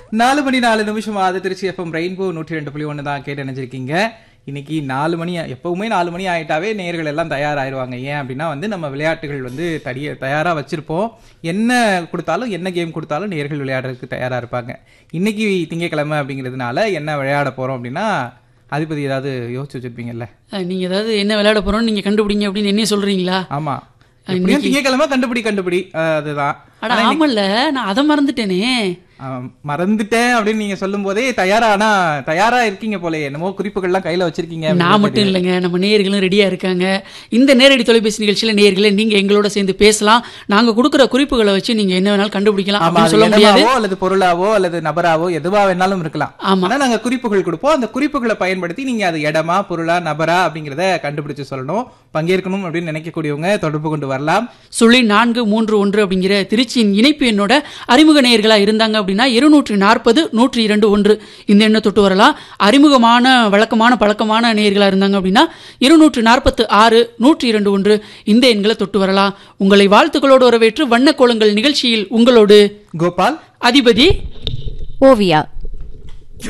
நாலு மணி நாலு நிமிஷம் ஆகுது திருச்சி எஃப்எம் ரெயின்போ நூற்றி ரெண்டு புள்ளி ஒன்று தான் கேட்டு நினைச்சிருக்கீங்க இன்னைக்கு நாலு மணி எப்பவுமே நாலு மணி ஆயிட்டாவே நேர்கள் எல்லாம் தயாராயிருவாங்க ஏன் அப்படின்னா வந்து நம்ம விளையாட்டுகள் வந்து தடிய தயாரா வச்சிருப்போம் என்ன கொடுத்தாலும் என்ன கேம் கொடுத்தாலும் நேர்கள் விளையாடுறதுக்கு தயாரா இருப்பாங்க இன்னைக்கு திங்கக்கிழமை அப்படிங்கிறதுனால என்ன விளையாட போறோம் அப்படின்னா அதிபதி ஏதாவது யோசிச்சு வச்சிருப்பீங்கல்ல அஹ், நீங்க ஏதாவது என்ன விளையாட போறோம்னு நீங்க கண்டுபிடிங்க அப்படின்னு என்ன சொல்றீங்களா ஆமா எப்படியும் திங்கக்கிழமை கண்டுபிடி கண்டுபிடி அஹ், அதுதான் அட ஆமல்ல நான் அதை மறந்துட்டேனே ஆம், மறந்துட்டேன் அப்படின்னு நீங்க சொல்லும் போதே தயாரா ஆனா தயாரா இருக்கீங்க போல என்னமோ குறிப்புகள்லாம் கையில வச்சிருக்கீங்க நான் மட்டும் இல்லைங்க நம்ம நேயர்களும் ரெடியா இருக்காங்க இந்த நேரடி தொலைபேசி நிகழ்ச்சியில நேயர்களே நீங்க எங்களோட சேர்ந்து பேசலாம் நாங்க கொடுக்குற குறிப்புகளை வச்சு நீங்க என்ன வேணாலும் கண்டுபிடிக்கலாம் ஆமா அப்படின்னு அது சொல்ல முடியாது இடமாவோ அல்லது பொருளாவோ அல்லது நபராவோ எதுவா வேணாலும் இருக்கலாம் ஆமா. ஆனா நாங்க குறிப்புகள் கொடுப்போம் அந்த குறிப்புகளை பயன்படுத்தி நீங்க அது இடமா பொருளா நபரா அப்படிங்கறத கண்டுபிடிச்சு சொல்லணும் பங்கேற்கணும் அப்படின்னு நினைக்கக்கூடியவங்க தொடர்பு கொண்டு வரலாம் சுழி நான்கு மூன்று ஒன்று அப்படிங்கிற திருச்சியின் இணைப்பு எண்ணோட அறிமுக நேயர்களா இருந்தாங்க அப்படின்னா இருநூற்றி நாற்பது நூற்றி இரண்டு ஒன்று இந்த எண்ணை தொட்டு வரலாம் அறிமுகமான வழக்கமான பழக்கமான நேயர்களா இருந்தாங்க அப்படின்னா இருநூற்று நாற்பத்து ஆறு நூற்றி இரண்டு ஒன்று இந்த எண்களை தொட்டு வரலாம் உங்களை வாழ்த்துக்களோடு வரவேற்று வண்ணக்கோலங்கள் நிகழ்ச்சியில் உங்களோடு கோபால் அதிபதி ஓவியா